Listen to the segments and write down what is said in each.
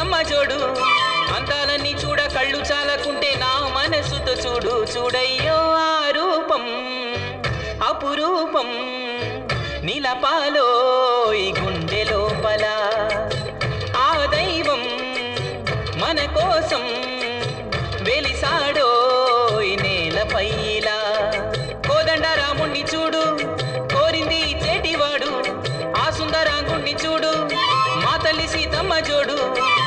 తమ్మ జోడు అందాలన్నీ చూడ కళ్ళు చాలకుంటే నా మనసుతో చూడు చూడయ్యో ఆ రూపం అపురూపం నిలపాలో ఈ గుండె లోపల ఆ దైవం మన కోసం వెలిసాడో ఈ నేలపై ఇలా కోదండ రాముణ్ణి చూడు కోరింది చేటివాడు ఆ సుందరాంగుణ్ణి చూడు మా తల్లి సీతమ్మ జోడు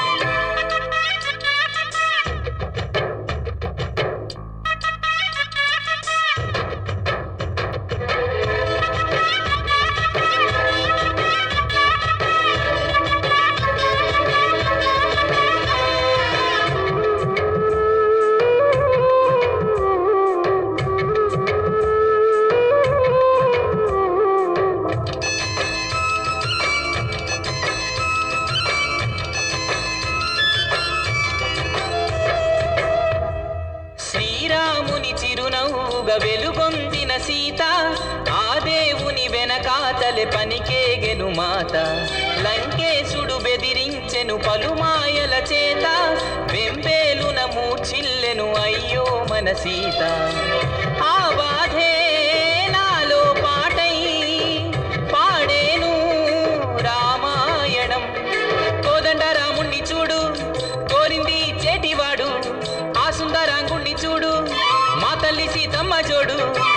శ్రీరాముని చిరునవ్వుగా వెలుగొందిన సీత ఆ దేవుని వెనకాతలె పనికేగెను మాత లంకేశుడు బెదిరించెను పలుమాయల చేత వెంబేలున మూర్చిల్లెను అయ్యో మన సీత ఆ బాధే నాలో పాటై పాడేను రామాయణం కోదండ రాముణ్ణి చూడు కోరింది చేటివాడు ఆ సుందరాంగుణ్ణి చూడు మా తల్లి సీతమ్మ జోడు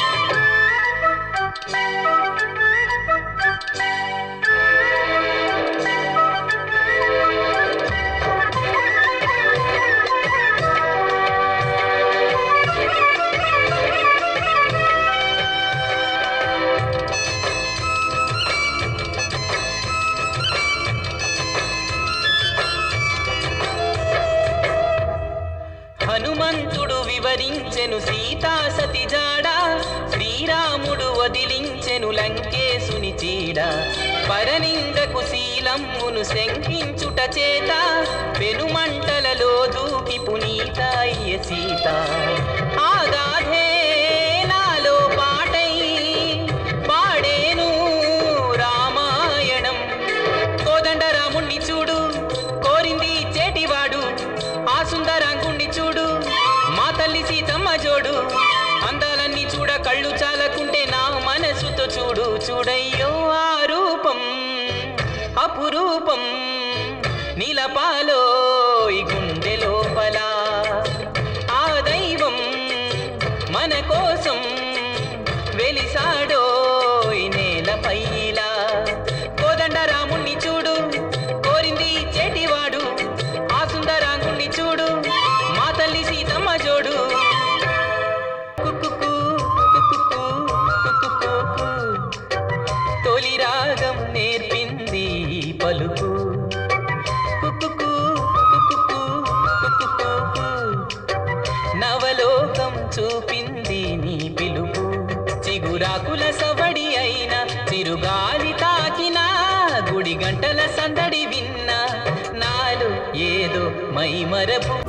హనుమంతుడు వివరించెను సీతా సతి జాడ శ్రీరాముడు వదిలించెను లంకేశుని చీడ పరనిందకు శీలమ్మును శంకించుట చేత పెనుమంటలలో దూకి పునీతాయ్య సీత ఆ గాథే నాలో పాటై పాడేను రామాయణం కోదండ రాముణ్ణి చూడు కోరింది చేటివాడు ఆ సుందరాంగుణ్ణి చూడు మా తల్లి సీతమ్మ జోడు అందాలన్నీ చూడ కళ్ళు చాలకుంటే నా మనసుతో చూడు చూడయ్యో ఆ రూపం అపురూపం నీలపాలో ఈ గుండె లోపల ఆ దైవం మన కోసం వెలిసాడో ఈ నేలపై ఇలా కోదండ రాముణ్ణి చూడు కోరింది చేటివాడు ఆ సుందరాంగుణ్ణి చూడు మా తల్లి సీతమ్మ జోడు కుక్కుకు, కుక్కుకు, కుక్కుకు. తొలి రాగం నేర్పింది ఈ పలుకు కుక్కుకు, కుక్కుకు, కుక్కుకు. నవలోకం చూపింది నీ పిలుపు చిగురాకుల సవడి అయిన చిరుగాలి తాకిన గుడి గంటల సందడి విన్నా నాలు ఏదో మై మరపు